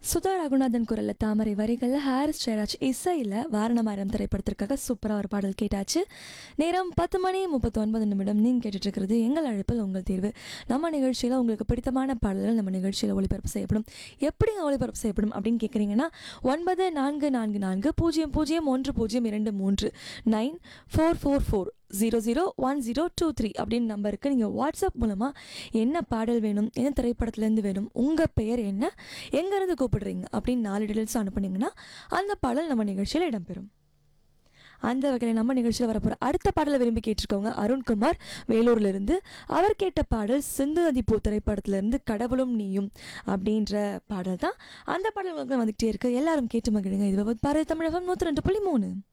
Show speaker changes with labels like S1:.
S1: சுதா ரகுநாதன் குரல்ல தாமரை வரிகளில் ஹாரிஸ் ஜெயராஜ் இசையில் வாரணமாயிரம் திரைப்படத்திற்காக சூப்பராக ஒரு பாடல் கேட்டாச்சு நேரம் பத்து மணி முப்பத்தி ஒன்பது நிமிடம் நீங்கள் கேட்டுட்டு இருக்கிறது எங்கள் அழைப்பில் உங்கள் தீர்வு நம்ம நிகழ்ச்சியில் உங்களுக்கு பிடித்தமான பாடல்கள் நம்ம நிகழ்ச்சியில் ஒளிபரப்பு செய்யப்படும் எப்படிங்க ஒளிபரப்பு செய்யப்படும் அப்படின்னு கேட்குறீங்கன்னா ஒன்பது நான்கு நான்கு நான்கு பூஜ்ஜியம் பூஜ்ஜியம் ஒன்று பூஜ்ஜியம் இரண்டு மூன்று nine four four four zero zero one zero two three அப்படின்னு நம்பருக்கு நீங்கள் வாட்ஸ்அப் மூலமாக என்ன பாடல் வேணும் என்ன திரைப்படத்துலேருந்து வேணும் உங்கள் பெயர் என்ன எங்கேருந்து கூப்பிடுறீங்க அப்படின்னு நாலு டீட்டெயில்ஸ் அனுப்புனீங்கன்னா அந்த பாடல் நம்ம நிகழ்ச்சியில் இடம்பெறும் அந்த வகையில் நம்ம நிகழ்ச்சியில் வரப்போகிற அடுத்த பாடலை விரும்பி கேட்டிருக்கவங்க அருண்குமார் வேலூர்லேருந்து அவர் கேட்ட பாடல் சிந்து நதி பூ திரைப்படத்திலேருந்து கடவுளும் நீயும் அப்படின்ற பாடல் தான் அந்த பாடல் உங்களுக்கு வந்துகிட்டே இருக்கு எல்லாரும் கேட்டு மகிழுங்க இது பாரத தமிழகம் நூற்றி ரெண்டு புள்ளி மூணு